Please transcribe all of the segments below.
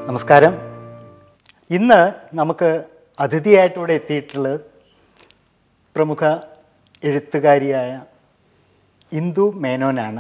നമസ്കാരം ഇന്ന് നമുക്ക് അതിഥിയായിട്ട് ഇവിടെ എത്തിയിട്ടുള്ളത് പ്രമുഖ എഴുത്തുകാരിയായ ഇന്ദു മേനോനാണ്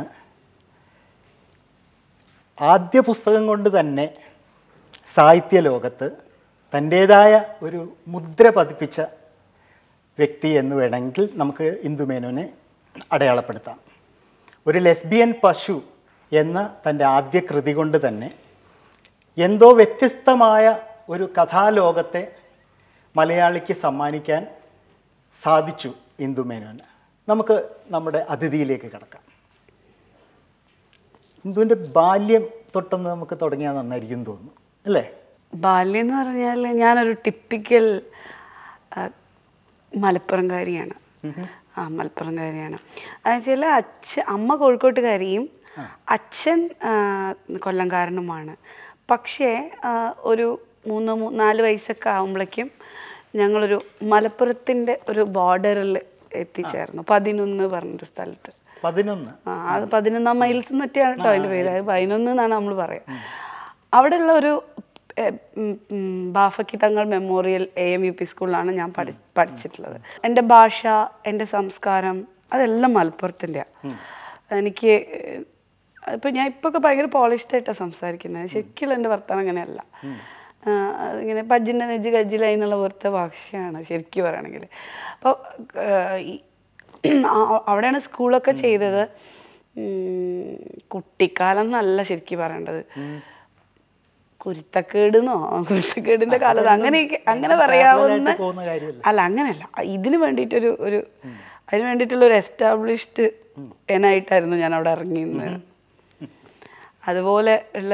ആദ്യ പുസ്തകം കൊണ്ട് തന്നെ സാഹിത്യ ലോകത്ത് തൻ്റേതായ ഒരു മുദ്ര പതിപ്പിച്ച വ്യക്തി എന്ന് വേണമെങ്കിൽ നമുക്ക് ഇന്ദു മേനോനെ അടയാളപ്പെടുത്താം ഒരു ലെസ്ബിയൻ പശു എന്ന തൻ്റെ ആദ്യ കൃതി കൊണ്ട് തന്നെ എന്തോ വ്യത്യസ്തമായ ഒരു കഥാലോകത്തെ മലയാളിക്ക് സമ്മാനിക്കാൻ സാധിച്ചു ഇന്ദു മേനോന് നമുക്ക് നമ്മുടെ അതിഥിയിലേക്ക് കിടക്കാം ഇന്ദുവിൻ്റെ ബാല്യം തൊട്ടൊന്ന് നമുക്ക് തുടങ്ങിയാൽ നന്നായിരിക്കും എന്ന് തോന്നുന്നു അല്ലേ ബാല്യം എന്ന് പറഞ്ഞാൽ ഞാനൊരു ടിപ്പിക്കൽ മലപ്പുറംകാരിയാണ് ആ മലപ്പുറംകാരിയാണ് എന്നുവെച്ചാൽ അച്ഛൻ അമ്മ കോഴിക്കോട്ടുകാരിയും അച്ഛൻ ആ, കൊല്ലംകാരനുമാണ് പക്ഷേ ആ, ഒരു മൂന്ന് മൂ- നാല് വയസ്സൊക്കെ ആകുമ്പോഴേക്കും ഞങ്ങളൊരു മലപ്പുറത്തിൻ്റെ ഒരു ബോർഡറിൽ എത്തിച്ചേർന്നു പതിനൊന്ന് പറഞ്ഞൊരു സ്ഥലത്ത് പതിനൊന്ന് ആ അത് പതിനൊന്നാം മൈൽസ് എന്നൊക്കെയാണ് കേട്ടോ അതിൻ്റെ പേര് അത് പതിനൊന്ന് എന്നാണ് നമ്മൾ പറയുക അവിടെയുള്ള ഒരു എ, ഉം, ഉം, Bafaqi Thangal memorial A M U P സ്കൂളിലാണ് ഞാൻ പഠി പഠിച്ചിട്ടുള്ളത് എൻ്റെ ഭാഷ എൻ്റെ സംസ്കാരം അതെല്ലാം മലപ്പുറത്തിൻ്റെയാണ് എനിക്ക് ഇപ്പം ഞാൻ ഇപ്പോൾ ഒക്കെ ഭയങ്കര പോളിഷ്ഡ് ആയിട്ടാണ് സംസാരിക്കുന്നത് ശരിക്കുള്ള എൻ്റെ വർത്തമാനം അങ്ങനെയല്ല ആ, അതിങ്ങനെ പജ്ജിൻ്റെ നെജ്ജ് കജ്ജിലായി എന്നുള്ള പോലത്തെ ഭാഷയാണ് ശരിക്കും പറയുകയാണെങ്കിൽ അപ്പോൾ ഈ ആ- അവിടെയാണ് സ്കൂളൊക്കെ ചെയ്തത് ഉം, കുട്ടിക്കാലം എന്നല്ല ശരിക്കും പറയേണ്ടത് കുരുത്തക്കേടെന്നോ കുരുത്തക്കേടിന്റെ കാലത്ത് അങ്ങനെയൊക്കെ അങ്ങനെ പറയാവുന്ന ആയിട്ട് പോകുന്ന കാര്യമല്ല അല്ല അങ്ങനെയല്ല ഇതിന് വേണ്ടിയിട്ടൊരു ഒരു അതിന് വേണ്ടിയിട്ടുള്ള ഒരു എസ്റ്റാബ്ലിഷ്ഡ് എനായിട്ടായിരുന്നു ഞാൻ അവിടെ ഇറങ്ങിയിരുന്നത് അതുപോലെ ഉള്ള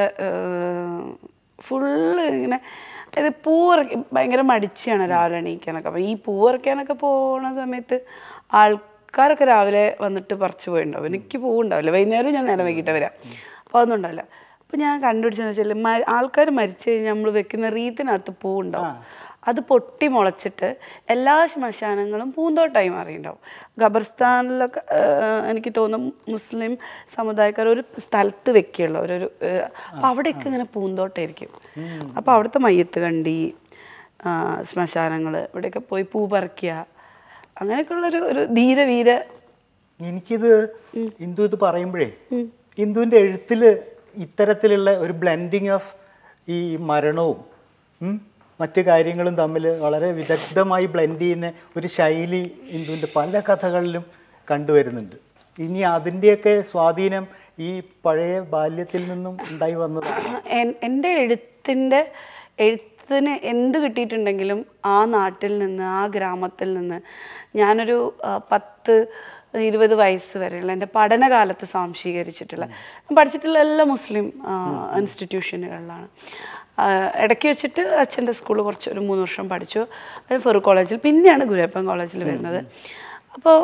ഫുള്ള് ഇങ്ങനെ ഇത് പൂ പറിക്ക ഭയങ്കര മടിച്ചാണ് രാവിലെ എണീക്കാനൊക്കെ അപ്പം ഈ പൂ പറിക്കാനൊക്കെ പോണ സമയത്ത് ആൾക്കാരൊക്കെ രാവിലെ വന്നിട്ട് പറിച്ചു പോയിണ്ടാവും എനിക്ക് പൂ ഉണ്ടാവില്ല വൈകുന്നേരം ഞാൻ നേരം വൈകിട്ട് വരാം അപ്പോൾ അതൊന്നും ഉണ്ടാവില്ല അപ്പോൾ ഞാൻ കണ്ടുപിടിച്ചെന്ന് വെച്ചാൽ ആൾക്കാർ മരിച്ചു കഴിഞ്ഞാൽ നമ്മൾ വെക്കുന്ന റീത്തിനകത്ത് പൂ ഉണ്ടാവും അത് പൊട്ടി മുളച്ചിട്ട് എല്ലാ ശ്മശാനങ്ങളും പൂന്തോട്ടമായി മാറിയിട്ടുണ്ടാവും ഖബർസ്ഥാനിലൊക്കെ ആഹ്, എനിക്ക് തോന്നുന്നു മുസ്ലിം സമുദായക്കാർ ഒരു സ്ഥലത്ത് വെക്കുകയുള്ളൂ ഒരു അപ്പോൾ അവിടെയൊക്കെ ഇങ്ങനെ പൂന്തോട്ടമായിരിക്കും അപ്പോൾ അവിടുത്തെ മയ്യത്ത് കണ്ടി ശ്മശാനങ്ങൾ ഇവിടെയൊക്കെ പോയി പൂ പറിക്കുക അങ്ങനെയൊക്കെയുള്ളൊരു ഒരു ധീരവീര എനിക്കിത് ഇന്ദു ഇത് പറയുമ്പോഴേ ഇന്ദുവിൻ്റെ എഴുത്തിൽ ഇത്തരത്തിലുള്ള ഒരു ബ്ലെൻഡിങ് ഓഫ് ഈ മരണവും ഉം, മറ്റു കാര്യങ്ങളും തമ്മിൽ വളരെ വിദഗ്ധമായി ബ്ലെൻഡ് ചെയ്യുന്ന ഒരു ശൈലി ഇന്ദുവിൻ്റെ പല കഥകളിലും കണ്ടുവരുന്നുണ്ട് ഇനി അതിൻ്റെയൊക്കെ സ്വാധീനം ഈ പഴയ ബാല്യത്തിൽ നിന്നും ഉണ്ടായി വന്നതാണ് എൻ- എൻ്റെ എഴുത്തിൻ്റെ എഴുത്തിന് എന്ത് കിട്ടിയിട്ടുണ്ടെങ്കിലും ആ നാട്ടിൽ നിന്ന് ആ ഗ്രാമത്തിൽ നിന്ന് ഞാനൊരു ആ, പത്ത് ഇരുപത് വയസ്സ് വരെയുള്ള എൻ്റെ പഠനകാലത്ത് സ്വാംശീകരിച്ചിട്ടുള്ള ഞാൻ പഠിച്ചിട്ടുള്ള എല്ലാ മുസ്ലിം ആ, ഇൻസ്റ്റിറ്റ്യൂഷനുകളിലാണ് ആ, ഇടയ്ക്ക് വെച്ചിട്ട് അച്ഛൻ്റെ സ്കൂളിൽ കുറച്ച് ഒരു മൂന്ന് വർഷം പഠിച്ചു അത് ഫെറൂഖ് കോളേജിൽ പിന്നെയാണ് ഗുരുവപ്പൻ കോളേജിൽ വരുന്നത് അപ്പോൾ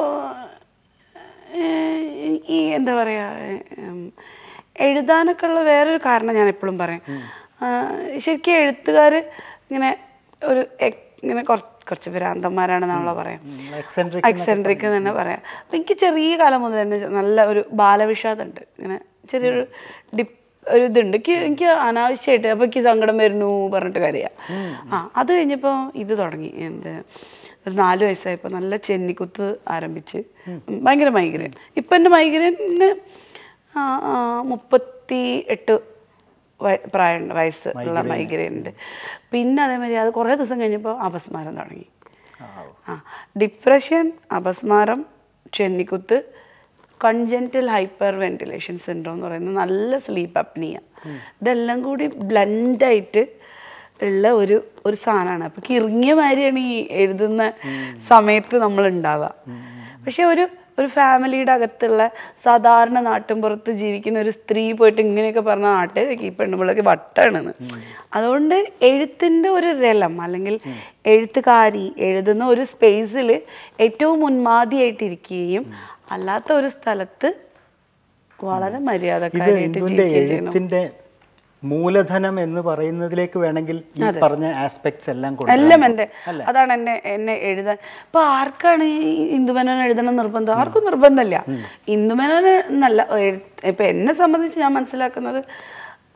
ഏഹ് ഈ എന്താ പറയുക എഴുതാനൊക്കെ ഉള്ള വേറൊരു കാരണം ഞാൻ എപ്പോഴും പറയും ആഹ് ശരിക്കും എഴുത്തുകാർ ഇങ്ങനെ ഒരു എക്- ഇങ്ങനെ കുറച്ച് കുറച്ച് ഭ്രാന്തന്മാരാണെന്നാണല്ലോ പറയാം എക്സെൻട്രിക് എക്സെൻട്രിക് എന്ന് തന്നെ പറയാം അപ്പം എനിക്ക് ചെറിയ കാലം മുതൽ തന്നെ നല്ല ഒരു ബാലവിഷാദമുണ്ട് ഇങ്ങനെ ചെറിയൊരു ഡിപ്പ് ഒരു ഇതുണ്ട് എനിക്ക് എനിക്ക് അനാവശ്യമായിട്ട് അപ്പോൾ എനിക്ക് സങ്കടം വരുന്നു പറഞ്ഞിട്ട് കാര്യമാണ് ആ അത് കഴിഞ്ഞപ്പോൾ ഇത് തുടങ്ങി എന്ത് ഒരു നാല് വയസ്സായപ്പോൾ നല്ല ചെന്നിക്കുത്ത് ആരംഭിച്ച് ഭയങ്കര മൈഗ്രെയിൻ ഇപ്പം എൻ്റെ മൈഗ്രെയിന് മുപ്പത്തി എട്ട് വയ- പ്രായമുണ്ട് വയസ്സ് ഉള്ള മൈഗ്രെയിൻ ഉണ്ട് പിന്നെ അതേമാതിരി അത് കുറേ ദിവസം കഴിഞ്ഞപ്പോൾ അപസ്മാരം തുടങ്ങി ആ ഡിപ്രഷൻ അപസ്മാരം ചെന്നിക്കുത്ത് കൺജൻറ്റൽ ഹൈപ്പർ വെന്റിലേഷൻ സിൻഡ്രോം എന്ന് പറയുന്നത് നല്ല സ്ലീപ്പ് അപ്നിയ ഇതെല്ലാം കൂടി ബ്ലൻഡായിട്ട് ഉള്ള ഒരു ഒരു സാധനമാണ് അപ്പോൾ കിറങ്ങിയ മാതിരിയാണ് ഈ എഴുതുന്ന സമയത്ത് നമ്മൾ ഉണ്ടാവുക പക്ഷെ ഒരു ഒരു ഫാമിലിയുടെ അകത്തുള്ള സാധാരണ നാട്ടിൻപുറത്ത് ജീവിക്കുന്ന ഒരു സ്ത്രീ പോയിട്ട് ഇങ്ങനെയൊക്കെ പറഞ്ഞ നാട്ടിലേക്ക് ഈ പെണ്ണുപിള്ളക്ക് വട്ടാണെന്ന് അതുകൊണ്ട് എഴുത്തിൻ്റെ ഒരു രലം അല്ലെങ്കിൽ എഴുത്തുകാരി എഴുതുന്ന ഒരു സ്പേസിൽ ഏറ്റവും മുൻമാതിയായിട്ടിരിക്കുകയും അല്ലാത്ത ഒരു സ്ഥലത്ത് വളരെ ഇത് മര്യാദക്കാരായിട്ട് ഇന്ദുവിൻ്റെ ജീവിക്കുകയും ചെയ്യണം എഴുത്തിൻ്റെ മൂലധനം എന്ന് പറയുന്നതിലേക്ക് വേണമെങ്കിൽ ഈ പറഞ്ഞ ആസ്പെക്ട്സ് എല്ലാം കൊണ്ടുവരാം. എല്ലാം എൻ്റെ അതാണ് എന്നെ എന്നെ എഴുതാൻ ഇപ്പൊ ആർക്കാണ് ഈ ഇന്ദുമേനോൻ എഴുതണം നിർബന്ധം ആർക്കും നിർബന്ധമില്ല ഇന്ദുമേനോൻ എന്നല്ല എഴു- ഇപ്പൊ എന്നെ സംബന്ധിച്ച് ഞാൻ മനസ്സിലാക്കുന്നത്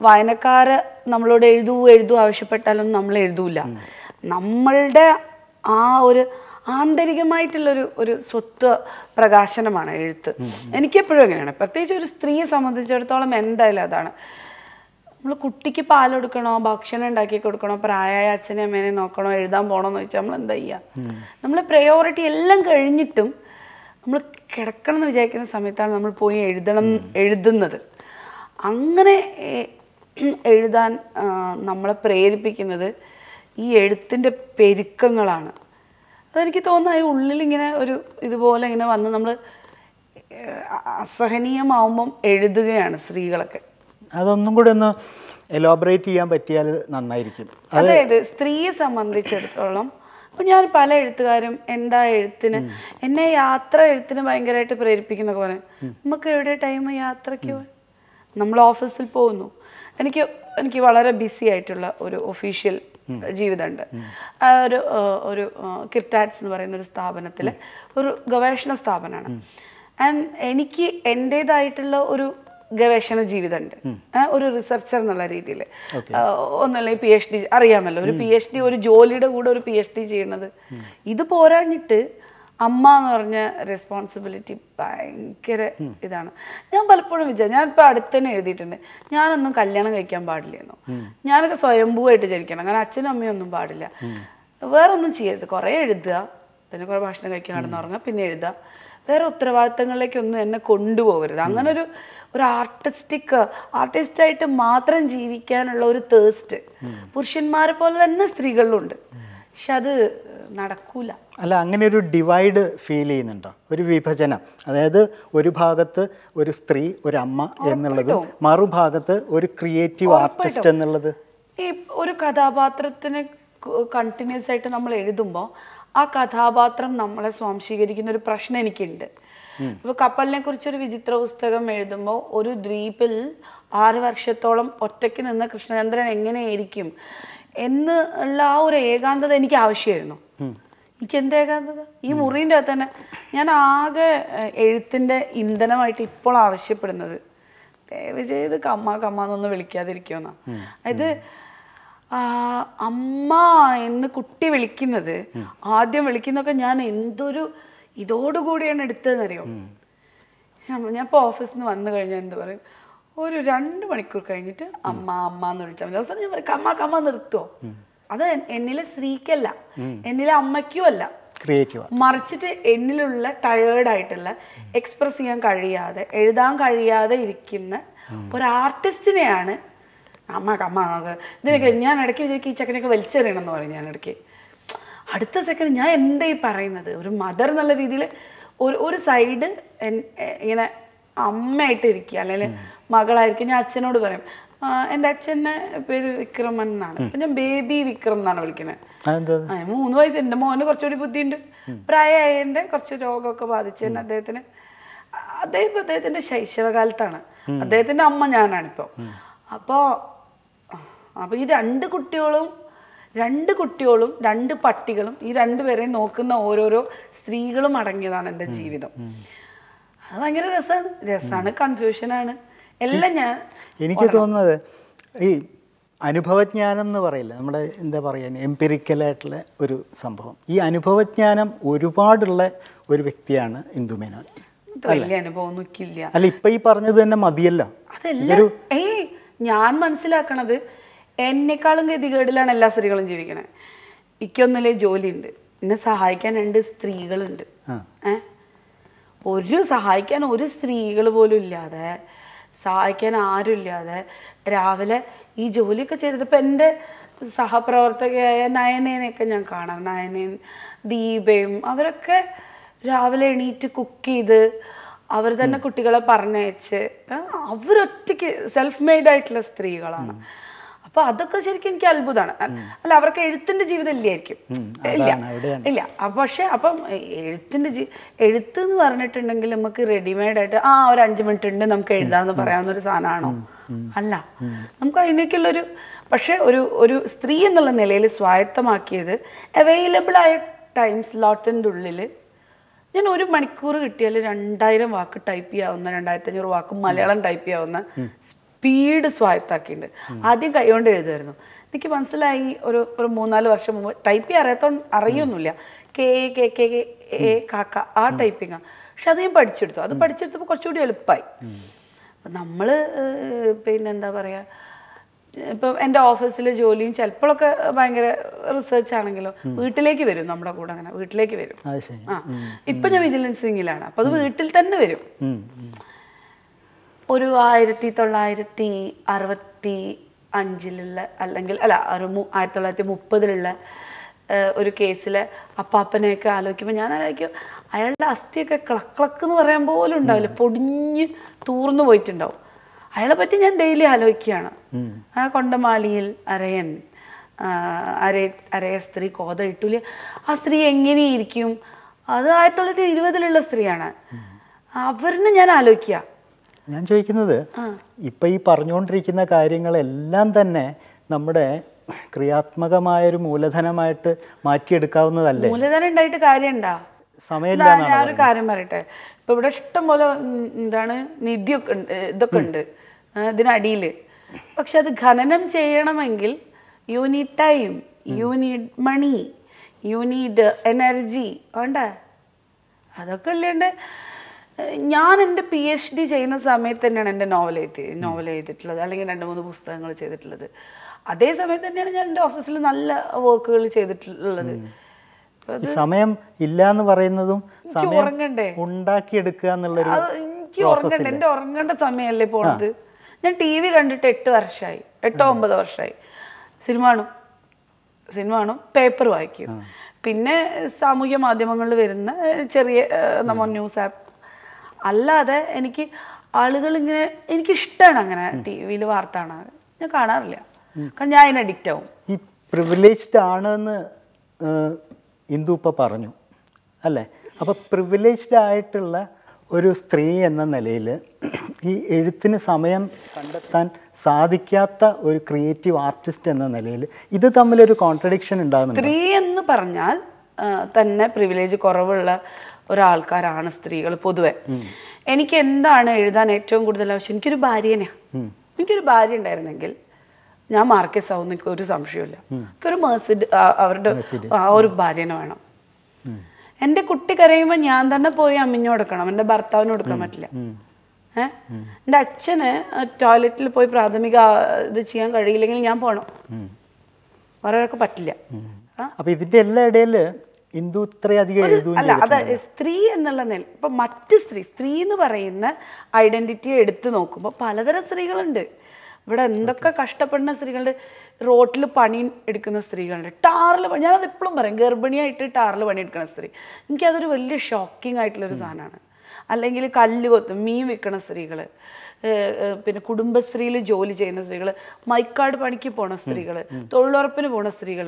വായനക്കാര് നമ്മളോട് എഴുതൂ എഴുതൂ ആവശ്യപ്പെട്ടാലൊന്നും നമ്മൾ എഴുതൂല നമ്മളുടെ ആ ഒരു ആന്തരികമായിട്ടുള്ളൊരു ഒരു സ്വത്വ പ്രകാശനമാണ് എഴുത്ത് എനിക്കെപ്പോഴും അങ്ങനെയാണ് പ്രത്യേകിച്ച് ഒരു സ്ത്രീയെ സംബന്ധിച്ചിടത്തോളം എന്തായാലും അതാണ് നമ്മൾ കുട്ടിക്ക് പാൽ കൊടുക്കണോ ഭക്ഷണം ഉണ്ടാക്കി കൊടുക്കണോ പ്രായമായ അച്ഛനെ അമ്മേനെ നോക്കണോ എഴുതാൻ പോകണമെന്ന് ചോദിച്ചാൽ നമ്മൾ എന്താ ചെയ്യുക നമ്മൾ പ്രയോറിറ്റി എല്ലാം കഴിഞ്ഞിട്ടും നമ്മൾ കിടക്കണം എന്ന് വിചാരിക്കുന്ന സമയത്താണ് നമ്മൾ പോയി എഴുതണം എഴുതുന്നത് അങ്ങനെ ഏ, എഴുതാൻ ആ, നമ്മളെ പ്രേരിപ്പിക്കുന്നത് ഈ എഴുത്തിൻ്റെ പെരുക്കങ്ങളാണ് അതെനിക്ക് തോന്നുന്നു ഈ ഉള്ളിൽ ഇങ്ങനെ ഒരു ഇതുപോലെ ഇങ്ങനെ വന്ന് നമ്മൾ അസഹനീയമാവുമ്പം എഴുതുകയാണ് സ്ത്രീകളൊക്കെ അതൊന്നും കൂടി ഒന്ന് എലോബറേറ്റ് ചെയ്യാൻ പറ്റിയാൽ നന്നായിരിക്കും അതായത് സ്ത്രീയെ സംബന്ധിച്ചിടത്തോളം ഇപ്പൊ ഞാൻ പല എഴുത്തുകാരും എന്താ എഴുത്തിന് എന്നെ യാത്ര എഴുത്തിന് ഭയങ്കരമായിട്ട് പ്രേരിപ്പിക്കുന്ന പോലെ നമുക്ക് എവിടെ ടൈം യാത്രയ്ക്ക് പോകാൻ നമ്മൾ ഓഫീസിൽ പോകുന്നു എനിക്ക് എനിക്ക് വളരെ ബിസി ആയിട്ടുള്ള ഒരു ഒഫീഷ്യൽ ജീവിതമുണ്ട് ആ ഒരു ആ, ഒരു കിർട്ടാറ്റ്സ് എന്ന് പറയുന്ന ഒരു സ്ഥാപനത്തിലെ ഒരു ഗവേഷണ സ്ഥാപനമാണ് ആൻഡ് എനിക്ക് എൻ്റെതായിട്ടുള്ള ഒരു ഗവേഷണ ജീവിതമുണ്ട് ആ, ഒരു റിസർച്ചർ എന്നുള്ള രീതിയിൽ ഒന്നല്ല പി എച്ച് ഡി അറിയാമല്ലോ ഒരു പി എച്ച് ഡി ഒരു ജോലിയുടെ കൂടെ ഒരു പി എച്ച് ഡി ചെയ്യണത് ഇത് പോരാഞ്ഞിട്ട് അമ്മ എന്ന് പറഞ്ഞ റെസ്പോൺസിബിലിറ്റി ഭയങ്കര ഇതാണ് ഞാൻ പലപ്പോഴും വിചാരിച്ചു ഞാൻ ഇപ്പോൾ അടുത്ത് തന്നെ എഴുതിയിട്ടുണ്ട് ഞാനൊന്നും കല്യാണം കഴിക്കാൻ പാടില്ലെന്നോ ഞാനൊക്കെ സ്വയംഭൂവായിട്ട് ജനിക്കണം അങ്ങനെ അച്ഛനും അമ്മയും ഒന്നും പാടില്ല വേറൊന്നും ചെയ്യരുത് കുറേ എഴുതുക പിന്നെ കുറേ ഭക്ഷണം കഴിക്കാൻ കിടന്നുറങ്ങുക പിന്നെ എഴുതുക വേറെ ഉത്തരവാദിത്തങ്ങളിലേക്കൊന്നും എന്നെ കൊണ്ടുപോകരുത് അങ്ങനെ ഒരു ഒരു ആർട്ടിസ്റ്റിക് ആർട്ടിസ്റ്റായിട്ട് മാത്രം ജീവിക്കാനുള്ള ഒരു തേസ്റ്റ് പുരുഷന്മാരെ പോലെ തന്നെ സ്ത്രീകളിലുണ്ട് പക്ഷെ അത് നടക്കൂല അല്ല അങ്ങനെ ഒരു ഡിവൈഡ് ഫീൽ ചെയ്യുന്നുണ്ടോ ഒരു വിഭജനം അതായത് ഒരു ഭാഗത്ത് ഒരു സ്ത്രീ ഒരു അമ്മ എന്നുള്ളതും മറുഭാഗത്ത് ഒരു ക്രിയേറ്റീവ് ആർട്ടിസ്റ്റ് എന്നുള്ളത് ഈ ഒരു കഥാപാത്രത്തിന് കണ്ടിന്യൂസ് ആയിട്ട് നമ്മൾ എഴുതുമ്പോൾ ആ കഥാപാത്രം നമ്മളെ സ്വാംശീകരിക്കുന്ന ഒരു പ്രശ്നം എനിക്കുണ്ട് ഇപ്പൊ കപ്പലിനെ കുറിച്ചൊരു വിചിത്ര പുസ്തകം എഴുതുമ്പോൾ ഒരു ദ്വീപിൽ ആറ് വർഷത്തോളം ഒറ്റയ്ക്ക് നിന്ന കൃഷ്ണചന്ദ്രൻ എങ്ങനെയായിരിക്കും എന്ന് ഉള്ള ആ ഒരു ഏകാന്തത എനിക്ക് ആവശ്യമായിരുന്നു എനിക്ക് എന്ത് ഏകാന്തത ഈ മുറീൻ്റെ അകത്ത് തന്നെ ഞാൻ ആകെ ഏഹ്, എഴുത്തിൻ്റെ ഇന്ധനമായിട്ട് ഇപ്പോൾ ആവശ്യപ്പെടുന്നത് ദയവ് ചെയ്ത് കമ്മ കമ്മ എന്നൊന്ന് വിളിക്കാതിരിക്കുമെന്ന അതായത് ആ, അമ്മ എന്ന് കുട്ടി വിളിക്കുന്നത് ആദ്യം വിളിക്കുന്നൊക്കെ ഞാൻ എന്തൊരു ഇതോടുകൂടിയാണ് എടുത്തതെന്നറിയോ ഞാൻ ഞാൻ ഇപ്പോൾ ഓഫീസിൽ നിന്ന് വന്നു കഴിഞ്ഞാൽ എന്ത് പറയും ഒരു രണ്ട് മണിക്കൂർ കഴിഞ്ഞിട്ട് അമ്മ അമ്മ എന്ന് വിളിച്ചാൽ മതി അവസാനം ഞാൻ പറയും കമ്മ കമ്മ നിർത്തുമോ അത് എൻ- എന്നിലെ സ്ത്രീക്കല്ല എന്നിലെ അമ്മയ്ക്കും അല്ല ക്രിയേറ്റീവ് മറിച്ചിട്ട് എന്നിലുള്ള ടയേർഡ് ആയിട്ടുള്ള എക്സ്പ്രസ് ചെയ്യാൻ കഴിയാതെ എഴുതാൻ കഴിയാതെ ഇരിക്കുന്ന ഒരു ആർട്ടിസ്റ്റിനെയാണ് അമ്മ കമ്മ അത് ഇതിനൊക്കെ ഞാൻ ഇടയ്ക്ക് വിചാരിക്കും ഈ ചക്കനൊക്കെ വലിച്ചെറിയണം എന്ന് പറയും ഞാൻ ഇടയ്ക്ക് അടുത്ത സെക്കൻഡ് ഞാൻ എന്താ ഈ പറയുന്നത് ഒരു മദർ എന്നുള്ള രീതിയിൽ ഒരു ഒരു സൈഡ് ഇങ്ങനെ അമ്മയായിട്ട് ഇരിക്കുക അല്ലെങ്കിൽ മകളായിരിക്കും ഞാൻ അച്ഛനോട് പറയും "ആ, എൻ്റെ അച്ഛൻ്റെ പേര് വിക്രമൻ എന്നാണ് അപ്പം ഞാൻ ബേബി വിക്രം എന്നാണ് വിളിക്കുന്നത് അതെന്താ ആ, മൂന്ന് വയസ്സ് എൻ്റെ മോന് കുറച്ചുകൂടി ബുദ്ധിയുണ്ട് പ്രായമായതിൻ്റെ കുറച്ച് രോഗമൊക്കെ ബാധിച്ചതിന് അദ്ദേഹത്തിന് അദ്ദേഹം ഇപ്പൊ അദ്ദേഹത്തിന്റെ ശൈശവകാലത്താണ് അദ്ദേഹത്തിന്റെ അമ്മ ഞാനാണിപ്പോൾ അപ്പോൾ അപ്പോൾ ഈ രണ്ട് കുട്ടികളും രണ്ട് കുട്ടികളും രണ്ട് പട്ടികളും ഈ രണ്ടുപേരെയും നോക്കുന്ന ഓരോരോ സ്ത്രീകളും അടങ്ങിയതാണ് എൻ്റെ ജീവിതം അത് ഭയങ്കര രസമാണ് രസമാണ് കൺഫ്യൂഷനാണ് എല്ലാം ഞാൻ എനിക്ക് തോന്നുന്നത് ഈ അനുഭവജ്ഞാനം എന്ന് പറയില്ല നമ്മുടെ എന്താ പറയുക എംപിറിക്കലായിട്ടുള്ള ഒരു സംഭവം ഈ അനുഭവജ്ഞാനം ഒരുപാടുള്ള ഒരു വ്യക്തിയാണ് ഇന്ദുമേനോൻ ഇത് വലിയ അനുഭവം ഒന്നുമില്ല അല്ല ഇപ്പൊ ഈ പറഞ്ഞത് തന്നെ മതിയല്ലോ അതല്ല ഏയ് ഞാൻ മനസ്സിലാക്കണത് എന്നെക്കാളും ഗതികേടിലാണ് എല്ലാ സ്ത്രീകളും ജീവിക്കണേ എനിക്കൊന്നില്ലേ ജോലിയുണ്ട് എന്നെ സഹായിക്കാൻ രണ്ട് സ്ത്രീകളുണ്ട് ആ. ഏ ഒരു സഹായിക്കാൻ ഒരു സ്ത്രീകൾ പോലും ഇല്ലാതെ സഹായിക്കാൻ ആരും ഇല്ലാതെ രാവിലെ ഈ ജോലിയൊക്കെ ചെയ്തിട്ട് ഇപ്പം എൻ്റെ സഹപ്രവർത്തകയായ നയനേനെയൊക്കെ ഞാൻ കാണാം നയനയും ദീപയും അവരൊക്കെ രാവിലെ എണീറ്റ് കുക്ക് ചെയ്ത് അവർ തന്നെ കുട്ടികളെ പറഞ്ഞയച്ച് ആ, അവരൊറ്റയ്ക്ക് സെൽഫ് മെയ്ഡ് ആയിട്ടുള്ള സ്ത്രീകളാണ് അപ്പൊ അതൊക്കെ ശരിക്കും എനിക്ക് അത്ഭുതമാണ് അല്ല അവർക്ക് എഴുത്തിന്റെ ജീവിതം ഇല്ലായിരിക്കും ഇല്ല അതാണ്, അവിടെയാണ്. ഇല്ല അപ്പൊ പക്ഷെ അപ്പം എഴുത്തിന്റെ ജീ എഴുത്ത് എന്ന് പറഞ്ഞിട്ടുണ്ടെങ്കിൽ നമുക്ക് റെഡിമെയ്ഡ് ആയിട്ട് ആ ഒരു അഞ്ച് മിനിറ്റ് ഉണ്ട് നമുക്ക് എഴുതാന്ന് പറയാവുന്ന ഒരു സാധനമാണോ അല്ല നമുക്ക് അതിനൊക്കെയുള്ളൊരു പക്ഷെ ഒരു ഒരു സ്ത്രീ എന്നുള്ള നിലയിൽ സ്വായത്തമാക്കിയത് അവൈലബിൾ ആയ ടൈം സ്ലോട്ടിൻ്റെ ഉള്ളിൽ ഞാൻ ഒരു മണിക്കൂർ കിട്ടിയാൽ രണ്ടായിരം വാക്ക് ടൈപ്പ് ചെയ്യാവുന്ന രണ്ടായിരത്തി അഞ്ഞൂറ് വാക്ക് മലയാളം ടൈപ്പ് ചെയ്യാവുന്ന സ്പീഡ് സ്വായത്താക്കിയിട്ടുണ്ട് ആദ്യം കൈകൊണ്ട് എഴുതുമായിരുന്നു എനിക്ക് മനസ്സിലായി ഒരു ഒരു മൂന്നാല് വർഷം മുമ്പ് ടൈപ്പ് ചെയ്യാൻ അറിയാത്തോ അറിയൊന്നുമില്ല കെ എ കെ കെ കെ എ കാക്ക ആ ടൈപ്പിങ്ങാണ് പക്ഷെ അത് ഞാൻ പഠിച്ചെടുത്തു അത് പഠിച്ചെടുത്തപ്പോൾ കുറച്ചുകൂടി എളുപ്പമായി നമ്മൾ പിന്നെന്താ പറയുക ഇപ്പം എൻ്റെ ഓഫീസിലെ ജോലിയും ചിലപ്പോഴൊക്കെ ഭയങ്കര റിസർച്ച് ആണെങ്കിലോ വീട്ടിലേക്ക് വരും നമ്മുടെ കൂടെ അങ്ങനെ വീട്ടിലേക്ക് വരും അത് ശരി ആ ഇപ്പൊ ഞാൻ വിജിലൻസ് വിങ്ങിലാണ് അപ്പൊ അത് വീട്ടിൽ തന്നെ വരും ഉം, ഉം. ഒരു ആയിരത്തി തൊള്ളായിരത്തി അറുപത്തി അഞ്ചിലുള്ള അല്ലെങ്കിൽ അല്ല ഒരു മു- ആയിരത്തി തൊള്ളായിരത്തി മുപ്പതിലുള്ള ഒരു കേസിൽ അപ്പാപ്പനെയൊക്കെ ആലോചിക്കുമ്പോൾ ഞാൻ ആലോചിക്കും അയാളുടെ അസ്ഥിയൊക്കെ ക്ലക്ക് എന്ന് പറയാൻ പോലും ഉണ്ടാവില്ല പൊടിഞ്ഞ് തൂർന്നു പോയിട്ടുണ്ടാവും അയാളെ പറ്റി ഞാൻ ഡെയിലി ആലോചിക്കുകയാണ് ആ കൊണ്ടമാലിയിൽ അരയൻ ആ, അരയ അരയ സ്ത്രീ കോത ഇട്ടൂല ആ സ്ത്രീ എങ്ങനെയിരിക്കും അത് ആയിരത്തി തൊള്ളായിരത്തി ഇരുപതിലുള്ള സ്ത്രീയാണ് അവരിനെ ഞാൻ ആലോചിക്കുക ഞാൻ ചോദിക്കുന്നത് ഇപ്പൊ ഈ പറഞ്ഞുകൊണ്ടിരിക്കുന്ന കാര്യങ്ങളെല്ലാം തന്നെ നമ്മുടെ ക്രിയാത്മകമായൊരു മൂലധനമായിട്ട് മാറ്റിയെടുക്കാവുന്നതല്ലേ മൂലധനം ഉണ്ടായിട്ട് കാര്യമുണ്ടാ സമയമില്ല ഇതാ, ഞാനൊരു കാര്യം പറയട്ടെ ഇപ്പൊ ഇവിടെ ഇഷ്ടം പോലെ ഉം, എന്താണ് നിധിയൊക്കെ ഉണ്ട് ഏ, ഇതൊക്കെ ഉണ്ട് ആ, ഇതിനടിയിൽ പക്ഷെ അത് ഖനനം ചെയ്യണമെങ്കിൽ you need time you need money you need energy വേണ്ടേ അതൊക്കെ അല്ലാണ്ട് ഏഹ്, ഞാൻ എൻ്റെ പി എച്ച് ഡി ചെയ്യുന്ന സമയത്ത് തന്നെയാണ് എൻ്റെ നോവൽ എഴുതി നോവൽ എഴുതിയിട്ടുള്ളത് അല്ലെങ്കിൽ രണ്ട് മൂന്ന് പുസ്തകങ്ങൾ ചെയ്തിട്ടുള്ളത് അതേ സമയത്ത് തന്നെയാണ് ഞാൻ എൻ്റെ ഓഫീസിൽ നല്ല വർക്കുകൾ ചെയ്തിട്ടുള്ളത് ഇപ്പൊ ഈ സമയം ഇല്ല എന്ന് പറയുന്നതും സമയം ഉറങ്ങണ്ടേ? ഉണ്ടാക്കിയെടുക്കുക എന്നുള്ളൊരു അത് എനിക്ക് ഉറങ്ങണ്ട എൻ്റെ ഉറങ്ങേണ്ട സമയമല്ലേ പോണത് ഞാൻ ടി വി കണ്ടിട്ട് എട്ട് വർഷമായി എട്ടോ ഒമ്പത് വർഷമായി സിനിമ കാണും സിനിമ കാണും പേപ്പർ വായിക്കും പിന്നെ സാമൂഹ്യ മാധ്യമങ്ങളിൽ വരുന്ന ഏഹ്, ചെറിയ ഏഹ്, നമ്മ ന്യൂസ് ആപ്പ് അല്ലാതെ എനിക്ക് ആളുകൾ ഇങ്ങനെ എനിക്കിഷ്ടമാണ് അങ്ങനെ ടി വിയിൽ വാർത്ത കാണാൻ ഞാൻ കാണാറില്ല കാരണം ഞാൻ അതിന് അഡിക്റ്റ് ആവും ഈ പ്രിവിലേജ്ഡ് ആണെന്ന് ഏഹ്, ഇന്ദു ഇപ്പം പറഞ്ഞു അല്ലേ അപ്പോൾ പ്രിവിലേജ്ഡ് ആയിട്ടുള്ള ഒരു സ്ത്രീ എന്ന നിലയിൽ ഈ എഴുത്തിന് സമയം കണ്ടെത്താൻ സാധിക്കാത്ത ഒരു ക്രിയേറ്റീവ് ആർട്ടിസ്റ്റ് എന്ന നിലയിൽ ഇത് തമ്മിലൊരു കോൺട്രഡിക്ഷൻ ഉണ്ടാകുന്നുണ്ട് സ്ത്രീ എന്ന് പറഞ്ഞാൽ ആ, തന്നെ പ്രിവിലേജ് കുറവുള്ള ഒരാൾക്കാരാണ് സ്ത്രീകൾ പൊതുവെ എനിക്ക് എന്താണ് എഴുതാൻ ഏറ്റവും കൂടുതൽ ആവശ്യം എനിക്കൊരു ഭാര്യനെയാണ് എനിക്കൊരു ഭാര്യ ഉണ്ടായിരുന്നെങ്കിൽ ഞാൻ മാർക്കസ് ആവും എനിക്ക് ഒരു സംശയമില്ല എനിക്കൊരു മേഴ്സിഡ് അവരുടെ ആ ഒരു ഭാര്യനെ വേണം എൻ്റെ കുട്ടി കരയുമ്പോൾ ഞാൻ തന്നെ പോയി അമ്മിഞ്ഞു കൊടുക്കണം എൻ്റെ ഭർത്താവിന് കൊടുക്കാൻ പറ്റില്ല ഏഹ് എൻ്റെ അച്ഛന് ടോയ്ലറ്റിൽ പോയി പ്രാഥമിക ആ, ഇത് ചെയ്യാൻ കഴിയില്ലെങ്കിൽ ഞാൻ പോകണം വേറെ പറ്റില്ല ആ അപ്പോൾ ഇതിൻ്റെ എല്ലാ ഇടയിൽ ഇന്ദു ഇത്രയധികം എഴുതുകയും അല്ല അത് സ്ത്രീ എന്നുള്ള നില ഇപ്പൊ മറ്റ് സ്ത്രീ സ്ത്രീ എന്ന് പറയുന്ന ഐഡന്റിറ്റി എടുത്തു നോക്കുമ്പോൾ പലതരം സ്ത്രീകളുണ്ട് ഇവിടെ എന്തൊക്കെ കഷ്ടപ്പെടുന്ന സ്ത്രീകളുണ്ട് റോട്ടിൽ പണി എടുക്കുന്ന സ്ത്രീകളുണ്ട് ടാറിൽ പണി ഞാനത് എപ്പോഴും പറയും ഗർഭിണിയായിട്ട് ടാറിൽ പണിയെടുക്കുന്ന സ്ത്രീ എനിക്കതൊരു വലിയ ഷോക്കിംഗ് ആയിട്ടുള്ളൊരു സാധനമാണ് അല്ലെങ്കിൽ കല്ല് കൊത്തും മീൻ വിൽക്കുന്ന സ്ത്രീകൾ പിന്നെ കുടുംബശ്രീയിൽ ജോലി ചെയ്യുന്ന സ്ത്രീകൾ മൈക്കാട് പണിക്ക് പോണ സ്ത്രീകൾ തൊഴിലുറപ്പിന് പോണ സ്ത്രീകൾ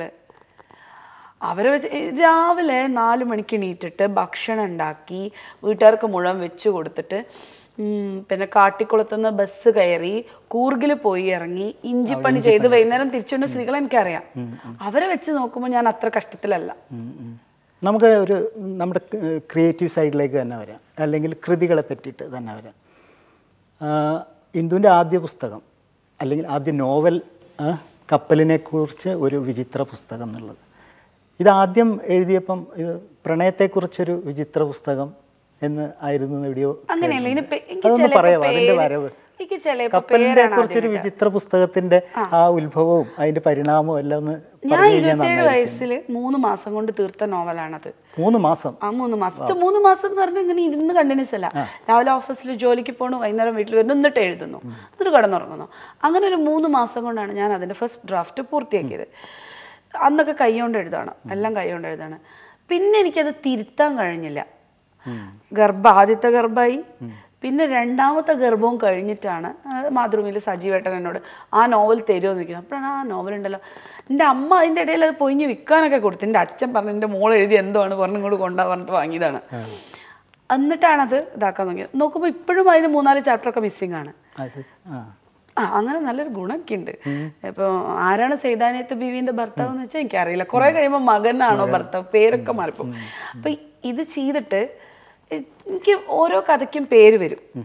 അവരെ വെച്ച് ഈ രാവിലെ നാല് മണിക്ക് എണീറ്റിട്ട് ഭക്ഷണം ഉണ്ടാക്കി വീട്ടുകാർക്ക് മുഴുവൻ വെച്ച് കൊടുത്തിട്ട് ഉം, പിന്നെ കാട്ടിക്കുളത്തുനിന്ന് ബസ് കയറി കൂർഗിൽ പോയി ഇറങ്ങി ഇഞ്ചിപ്പണി ചെയ്ത് വൈകുന്നേരം തിരിച്ചുകൊണ്ട് സ്ത്രീകളെ എനിക്കറിയാം അവരെ വെച്ച് നോക്കുമ്പോൾ ഞാൻ അത്ര കഷ്ടത്തിലല്ല ഉം, ഉം. നമുക്ക് ഒരു നമ്മുടെ ക്രിയേറ്റീവ് സൈഡിലേക്ക് തന്നെ വരാം അല്ലെങ്കിൽ കൃതികളെ പറ്റിയിട്ട് തന്നെ വരാം ആഹ് ഇന്ദുവിൻ്റെ ആദ്യ പുസ്തകം അല്ലെങ്കിൽ ആദ്യ നോവൽ ആഹ് കപ്പലിനെ കുറിച്ച് ഒരു വിചിത്ര പുസ്തകം എന്നുള്ളത് ഇത് ആദ്യം എഴുതിയപ്പം ഇത് പ്രണയത്തെക്കുറിച്ചൊരു വിചിത്ര പുസ്തകം എന്ന് ആയിരുന്നു വീഡിയോ അങ്ങനെയല്ല ഇതിന് പേ- എനിക്ക് അതൊന്ന് ചിലപ്പോ പറയാമോ അതിന്റെ പേര് വരവ് എനിക്ക് ചിലപ്പോ കപ്പലിനെ പേരാണ് കുറിച്ചൊരു വിചിത്ര പുസ്തകത്തിന്റെ ആ ഉത്ഭവവും അതിന്റെ പരിണാമവും എല്ലാം ഒന്ന് ഞാൻ പറഞ്ഞു കഴിഞ്ഞാൽ ഇരുപത്തിയേഴ് നന്നായി വയസ്സിൽ മൂന്ന് മാസം കൊണ്ട് തീർത്ത നോവലാണത് മൂന്ന് മാസം ആ മൂന്ന് മാസം പക്ഷെ മൂന്ന് മാസം എന്ന് പറഞ്ഞാൽ ഇങ്ങനെ ഇരുന്ന് കണ്ടിന്യൂസ് അല്ല രാവിലെ ഓഫീസിൽ ജോലിക്ക് പോകണു വൈകുന്നേരം വീട്ടിൽ വരുന്നു എന്നിട്ട് എഴുതുന്നു എന്നിട്ട് കിടന്നുറങ്ങുന്നു അങ്ങനെ ഒരു മൂന്ന് മാസം കൊണ്ടാണ് ഞാൻ അതിൻ്റെ ഫസ്റ്റ് ഡ്രാഫ്റ്റ് പൂർത്തിയാക്കിയത് അന്നൊക്കെ കൈകൊണ്ട് എഴുതാണ് എല്ലാം കൈകൊണ്ട് എഴുതാണ് പിന്നെ എനിക്കത് തിരുത്താൻ കഴിഞ്ഞില്ല ഗർഭ ആദ്യത്തെ ഗർഭമായി പിന്നെ രണ്ടാമത്തെ ഗർഭവും കഴിഞ്ഞിട്ടാണ് മാതൃഭൂമിയിൽ സജീവേട്ടൻ എന്നോട് ആ നോവൽ തരുമോ എന്ന് ചോദിക്കുന്നത് അപ്പോഴാണ് ആ നോവൽ ഉണ്ടല്ലോ എൻ്റെ അമ്മ അതിൻ്റെ ഇടയിൽ അത് പൊയിഞ്ഞ് വിൽക്കാനൊക്കെ കൊടുത്തു എൻ്റെ അച്ഛൻ പറഞ്ഞു എൻ്റെ മോൾ എഴുതി എന്തോ ആണ് പറഞ്ഞു ഇങ്ങോട്ട് കൊണ്ടാ പറഞ്ഞിട്ട് വാങ്ങിയതാണ് എന്നിട്ടാണത് ഇതാക്കാൻ നോക്കിയത് നോക്കുമ്പോൾ ഇപ്പോഴും അതിന് മൂന്നാല് ചാപ്റ്ററൊക്കെ മിസ്സിംഗ് ആണ് അത് ശരി. ആ ആ അങ്ങനെ നല്ലൊരു ഗുണമൊക്കെ ഉണ്ട് ഇപ്പോൾ ആരാണ് സൈതാനിയത്ത് ബീവിന്റെ ഭർത്താവ് എന്ന് വെച്ചാൽ എനിക്കറിയില്ല കുറെ കഴിയുമ്പോൾ മകനാണോ ഭർത്താവ് പേരൊക്കെ മാറിപ്പോകും അപ്പൊ ഇത് ചെയ്തിട്ട് എനിക്ക് ഓരോ കഥയ്ക്കും പേര് വരും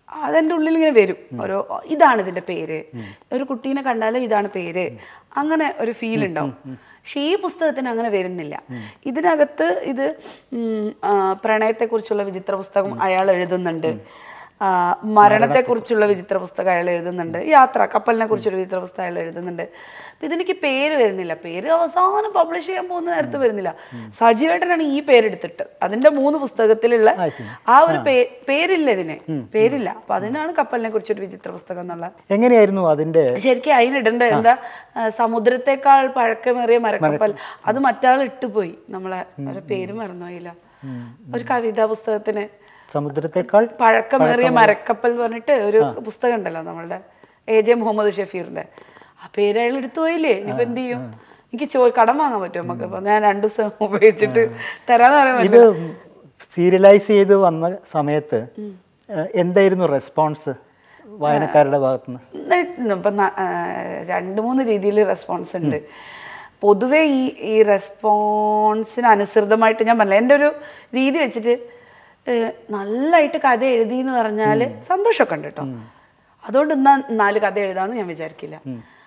അതെൻ്റെ ഉള്ളിൽ ഇങ്ങനെ വരും ഓരോ ഇതാണ് ഇതിൻ്റെ പേര് ഒരു കുട്ടീനെ കണ്ടാലും ഇതാണ് പേര് അങ്ങനെ ഒരു ഫീൽ ഉണ്ടാവും പക്ഷെ ഈ പുസ്തകത്തിന് അങ്ങനെ വരുന്നില്ല ഇതിനകത്ത് ഇത് ഉം, ആ, പ്രണയത്തെക്കുറിച്ചുള്ള വിചിത്ര പുസ്തകം അയാൾ എഴുതുന്നുണ്ട് ആ, മരണത്തെക്കുറിച്ചുള്ള വിചിത്ര പുസ്തകം അയാൾ എഴുതുന്നുണ്ട് യാത്ര കപ്പലിനെ കുറിച്ചൊരു വിചിത്ര പുസ്തകം അയാൾ എഴുതുന്നുണ്ട് അപ്പൊ ഇതെനിക്ക് പേര് വരുന്നില്ല പേര് അവസാനം പബ്ലിഷ് ചെയ്യാൻ പോകുന്ന നേരത്ത് വരുന്നില്ല സജീവേട്ടനാണ് ഈ പേരെടുത്തിട്ട് അതിന്റെ മൂന്ന് പുസ്തകത്തിലുള്ള I see. ആ ഒരു പേ- പേരില്ല ഇതിന് പേരില്ല അപ്പൊ അതിനാണ് കപ്പലിനെ കുറിച്ചൊരു വിചിത്ര പുസ്തകം എന്നുള്ള എങ്ങനെയായിരുന്നു അതിൻ്റെ ശരിക്കും അതിനിടണ്ട എന്താ ആ, സമുദ്രത്തെക്കാൾ പഴക്കമേറിയ മരക്കപ്പൽ അത് മറ്റാൾ ഇട്ടുപോയി നമ്മളെ ഒരു പേര് മറന്നുപോയില്ല ഒരു കവിതാ പുസ്തകത്തിന് സമുദ്രത്തെക്കാൾ പഴക്കമേറിയ മരക്കപ്പൽ എന്ന് പറഞ്ഞിട്ട് ഒരു പുസ്തകം ഉണ്ടല്ലോ നമ്മളുടെ എ ജെ മുഹമ്മദ് ഷഫീറിന്റെ ആ പേര് അയാൾ എടുത്തു പോയില്ലേ ഇനിയിപ്പോ എന്ത് ചെയ്യും എനിക്ക് ചോ കടം വാങ്ങാൻ പറ്റും നമുക്ക് ഇപ്പൊ ഞാൻ രണ്ടു ദിവസം ഉപയോഗിച്ചിട്ട് തരാന്ന് പറയാൻ ഇത് പറ്റില്ല സീരിയലൈസ് ചെയ്ത് വന്ന സമയത്ത് ഏഹ്, എന്തായിരുന്നു റെസ്പോൺസ് വായനക്കാരുടെ ഭാഗത്തുനിന്ന് ഇപ്പൊ ന- ആ, രണ്ട് മൂന്ന് രീതിയിൽ റെസ്പോൺസ് ഉണ്ട് പൊതുവെ ഈ ഈ റെസ്പോൺസിന് അനുസൃതമായിട്ട് ഞാൻ പറഞ്ഞില്ല എൻ്റെ ഒരു രീതി വെച്ചിട്ട് ഏഹ്, നല്ലതായിട്ട് കഥ എഴുതി എന്ന് പറഞ്ഞാൽ സന്തോഷമൊക്കെ ഉണ്ട് കേട്ടോ അതുകൊണ്ട് എന്നാ നാല് കഥ എഴുതാമെന്ന് ഞാൻ വിചാരിക്കില്ല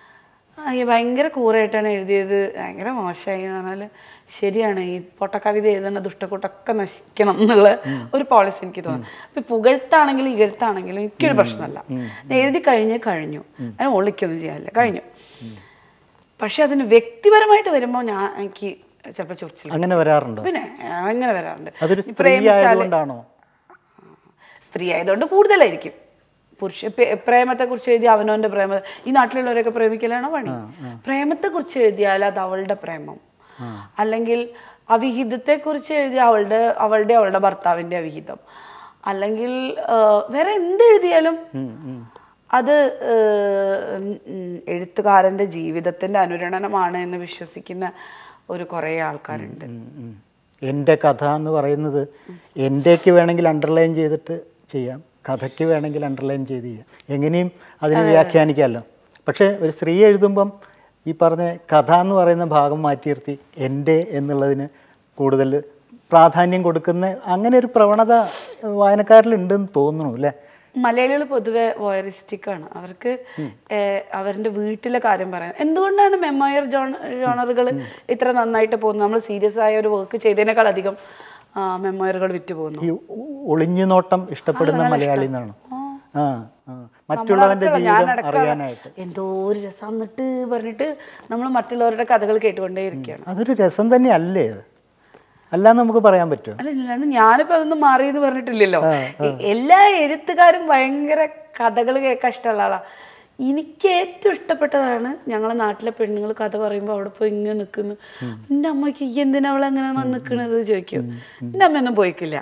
ആ, ഈ ഭയങ്കര കൂറായിട്ടാണ് എഴുതിയത് ഭയങ്കര മോശമായി എന്ന് പറഞ്ഞാൽ ശരിയാണ് ഈ പൊട്ടക്കവിത എഴുതുന്ന ദുഷ്ടക്കൂട്ടൊക്കെ നശിക്കണം എന്നുള്ള ഒരു പോളിസി എനിക്ക് തോന്നുന്നു അപ്പൊ പുകഴ്ത്താണെങ്കിലും ഇകഴ്ത്താണെങ്കിലും എനിക്കൊരു പ്രശ്നമല്ല ഞാൻ എഴുതി കഴിഞ്ഞ് കഴിഞ്ഞു അതിന് ഒളിക്കൊന്നും ചെയ്യാനില്ല കഴിഞ്ഞു പക്ഷെ അതിന് വ്യക്തിപരമായിട്ട് വരുമ്പോൾ ഞാൻ എനിക്ക് ചിലപ്പോൾ ചൊറിച്ചിൽ അങ്ങനെ വരാറുണ്ടോ പിന്നെ അങ്ങനെ വരാറുണ്ട് അതൊരു ഈ സ്ത്രീ പ്രേമിച്ചാല് ആയതുകൊണ്ടാണോ സ്ത്രീ ആയതുകൊണ്ട് കൂടുതലായിരിക്കും പുരുഷ പേ- പ്രേമത്തെക്കുറിച്ച് എഴുതിയ അവനവന്റെ പ്രേമ ഈ നാട്ടിലുള്ളവരൊക്കെ പ്രേമിക്കലാണോ പണി പ്രേമത്തെക്കുറിച്ച് എഴുതിയാൽ അത് അവളുടെ പ്രേമം അല്ലെങ്കിൽ അവിഹിതത്തെക്കുറിച്ച് എഴുതിയ അവളുടെ അവളുടെ അവളുടെ ഭർത്താവിന്റെ അവിഹിതം അല്ലെങ്കിൽ ആ, വേറെ എന്ത് എഴുതിയാലും അത് ആ, ഉം, എഴുത്തുകാരന്റെ ജീവിതത്തിന്റെ അനുരണനമാണ് എന്ന് വിശ്വസിക്കുന്ന ഒരു കുറേ ആൾക്കാരുണ്ട് ഉം, ഉം. എൻ്റെ കഥ എന്ന് പറയുന്നത് എൻ്റെക്ക് വേണമെങ്കിൽ അണ്ടർലൈൻ ചെയ്തിട്ട് ചെയ്യാം കഥയ്ക്ക് വേണമെങ്കിൽ അണ്ടർലൈൻ ചെയ്ത് ചെയ്യാം എങ്ങനെയും അതിനെ വ്യാഖ്യാനിക്കാമല്ലോ പക്ഷേ ഒരു സ്ത്രീ എഴുതുമ്പം ഈ പറഞ്ഞ കഥ എന്ന് പറയുന്ന ഭാഗം മാറ്റി നിർത്തി എൻ്റെ എന്നുള്ളതിന് കൂടുതൽ പ്രാധാന്യം കൊടുക്കുന്ന അങ്ങനെ ഒരു പ്രവണത വായനക്കാരിലുണ്ടെന്ന് തോന്നുന്നു അല്ലേ മലയാളികൾ പൊതുവെ വോയറിസ്റ്റിക് ആണ് അവർക്ക് ഏഹ്, അവരുടെ വീട്ടിലെ കാര്യം പറയാൻ എന്തുകൊണ്ടാണ് മെമ്മോയർ ജോൺ ജോണറുകൾ ഇത്ര നന്നായിട്ട് പോകുന്നത് നമ്മൾ സീരിയസ് ആയ ഒരു വർക്ക് ചെയ്തതിനേക്കാൾ അധികം മെമ്മോയറുകൾ വിറ്റ് പോകുന്നു ഈ ഒ- ഒളിഞ്ഞു നോട്ടം ഇഷ്ടപ്പെടുന്ന മലയാളി എന്നാണ് ആ ആ. മറ്റുള്ളവൻ്റെ നമ്മളടക്കമുള്ള ജീവിതം ഞാനടക്കം അറിയാനായിട്ട് എന്തോ ഒരു രസം എന്നിട്ട് പറഞ്ഞിട്ട് നമ്മൾ മറ്റുള്ളവരുടെ കഥകൾ കേട്ടുകൊണ്ടേയിരിക്കുകയാണ് അതൊരു രസം തന്നെയല്ലേ അത് അല്ലാന്ന് നമുക്ക് പറയാൻ പറ്റുമോ അല്ല ഇല്ലാന്ന് ഞാനിപ്പോ അതൊന്നും മാറിയെന്ന് പറഞ്ഞിട്ടില്ലല്ലോ എ- എല്ലാ എഴുത്തുകാരും ഭയങ്കര കഥകൾ കേൾക്കാൻ ഇഷ്ടമുള്ള ആളാ എനിക്ക് ഏറ്റവും ഇഷ്ടപ്പെട്ടതാണ് ഞങ്ങളെ നാട്ടിലെ പെണ്ണുങ്ങൾ കഥ പറയുമ്പോൾ അവിടെ പോയി ഇങ്ങനെ നിൽക്കുന്നു എൻ്റെ അമ്മയ്ക്ക് ഈ എന്തിനാ അവളെ അങ്ങനെ വന്ന് നിൽക്കണത് ചോദിക്കും എൻ്റെ അമ്മയൊന്നും പോയിക്കില്ല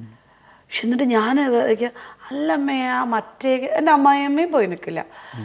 പക്ഷെ എന്നിട്ട് ഞാൻ അല്ല അമ്മേ ആ മറ്റേ എൻ്റെ അമ്മായിയമ്മയും പോയി നിൽക്കില്ല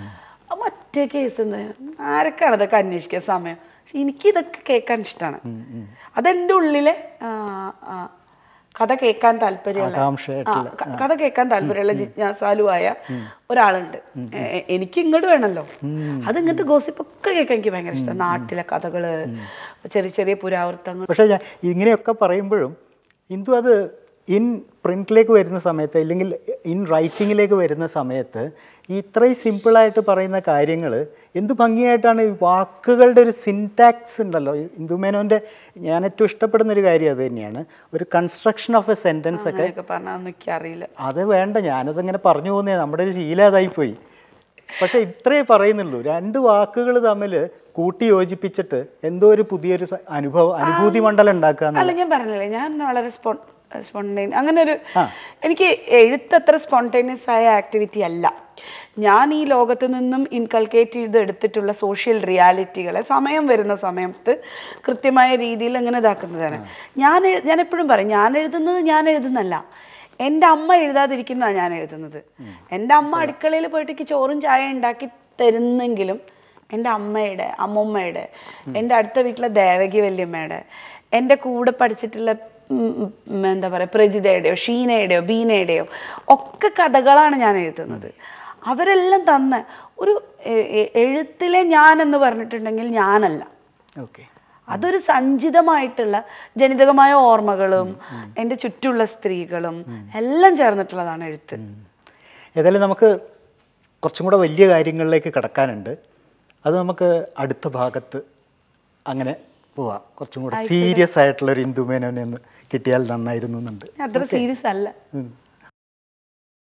ആ മറ്റേ കേസ് എന്താ ആരൊക്കെയാണ് ഇതൊക്കെ അന്വേഷിക്കാൻ സമയം പക്ഷെ എനിക്കിതൊക്കെ കേൾക്കാൻ ഇഷ്ടമാണ് അതെൻ്റെ ഉള്ളിലെ ആ, ആ, കഥ കേൾക്കാൻ താല്പര്യമുള്ള ആകാംക്ഷയായിട്ടുള്ള, ആ, ക- കഥ കേൾക്കാൻ താല്പര്യമുള്ള ജിജ്ഞാസാലുവായ ഒരാളുണ്ട് എ- എ- എനിക്ക് ഇങ്ങോട്ട് വേണമല്ലോ അത് ഇങ്ങനത്തെ ഗോസിപ്പൊക്കെ കേൾക്കാൻ എനിക്ക് ഭയങ്കര ഇഷ്ടം നാട്ടിലെ കഥകള് ചെറിയ ചെറിയ പുരാവൃത്തങ്ങൾ പക്ഷേ ഞാൻ ഇങ്ങനെയൊക്കെ പറയുമ്പോഴും ഇന്ദു അത് ഇൻ പ്രിന്റിലേക്ക് വരുന്ന സമയത്ത് ഇല്ലെങ്കിൽ ഇൻ റൈറ്റിങ്ങിലേക്ക് വരുന്ന സമയത്ത് ഈ ഇത്രയും സിമ്പിളായിട്ട് പറയുന്ന കാര്യങ്ങൾ എന്ത് ഭംഗിയായിട്ടാണ് ഈ വാക്കുകളുടെ ഒരു സിൻടാക്സ് ഉണ്ടല്ലോ ഇന്ദു മേനോൻ്റെ ഞാൻ ഏറ്റവും ഇഷ്ടപ്പെടുന്ന ഒരു കാര്യം അത് തന്നെയാണ് ഒരു കൺസ്ട്രക്ഷൻ ഓഫ് എ സെൻറ്റൻസ് ഒക്കെ അങ്ങനെയൊക്കെ പറഞ്ഞാൽ എനിക്ക് അറിയില്ല അത് വേണ്ട ഞാനതിങ്ങനെ പറഞ്ഞു പോകുന്നേ നമ്മുടെ ഒരു ശീലം അതായിപ്പോയി പക്ഷേ ഇത്രേ പറയുന്നുള്ളൂ രണ്ട് വാക്കുകൾ തമ്മിൽ കൂട്ടി യോജിപ്പിച്ചിട്ട് എന്തോ ഒരു പുതിയൊരു സ- അനുഭവം അനുഭൂതി മണ്ഡലം ഉണ്ടാക്കുക എന്നുള്ളത്. അല്ല ഞാൻ പറഞ്ഞില്ലേ ഞാൻ വളരെ സ്പോണ്ടൈൻ അങ്ങനെ ഒരു എനിക്ക് എഴുത്തത്ര സ്പോണ്ടേനിയസ് ആയ ആക്ടിവിറ്റി അല്ല ഞാൻ ഈ ലോകത്ത് നിന്നും ഇൻകൾക്കേറ്റ് ചെയ്ത് എടുത്തിട്ടുള്ള സോഷ്യൽ റിയാലിറ്റികളെ സമയം വരുന്ന സമയത്ത് കൃത്യമായ രീതിയിൽ അങ്ങനെ ഇതാക്കുന്നതാണ് ഞാൻ എഴു- ഞാൻ എപ്പോഴും പറയും ഞാൻ എഴുതുന്നത് ഞാൻ എഴുതുന്നല്ല എൻ്റെ അമ്മ എഴുതാതിരിക്കുന്നതാണ് ഞാൻ എഴുതുന്നത് എൻ്റെ അമ്മ അടുക്കളയിൽ പോയിട്ട് എനിക്ക് ചോറും ചായ ഉണ്ടാക്കി തരുന്നെങ്കിലും എൻ്റെ അമ്മയുടെ അമ്മൂമ്മയുടെ എൻ്റെ അടുത്ത വീട്ടിലെ ദേവകി വല്യമ്മയുടെ എൻ്റെ കൂടെ പഠിച്ചിട്ടുള്ള ഉം, ഉം, എന്താ പറയുക പ്രജിതയുടെയോ ഷീനയുടെയോ ബീനയുടെയോ ഒക്കെ കഥകളാണ് ഞാൻ എഴുതുന്നത് അവരെല്ലാം തന്ന ഒരു എ- എ- എഴുത്തിലെ ഞാൻ എന്ന് പറഞ്ഞിട്ടുണ്ടെങ്കിൽ ഞാനല്ല ഓക്കെ അതൊരു സഞ്ചിതമായിട്ടുള്ള ജനിതകമായ ഓർമ്മകളും എൻ്റെ ചുറ്റുള്ള സ്ത്രീകളും എല്ലാം ചേർന്നിട്ടുള്ളതാണ് എഴുത്ത് ഏതായാലും നമുക്ക് കുറച്ചും കൂടെ വലിയ കാര്യങ്ങളിലേക്ക് കിടക്കാനുണ്ട് അത് നമുക്ക് അടുത്ത ഭാഗത്ത് അങ്ങനെ പോവാം കുറച്ചും കൂടെ സീരിയസ് ആയിട്ടുള്ള ഒരു ഇന്ദുമേനോനെ ഒന്ന് കിട്ടിയാൽ നന്നായിരുന്നു എന്നുണ്ട് അത്ര സീരിയസ് അല്ല ഉം.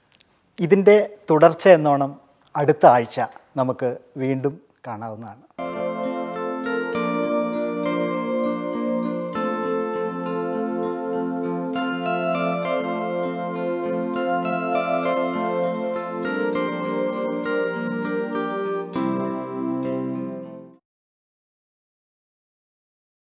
ഇതിൻ്റെ തുടർച്ച എന്നോണം അടുത്ത ആഴ്ച നമുക്ക് വീണ്ടും കാണാവുന്നതാണ്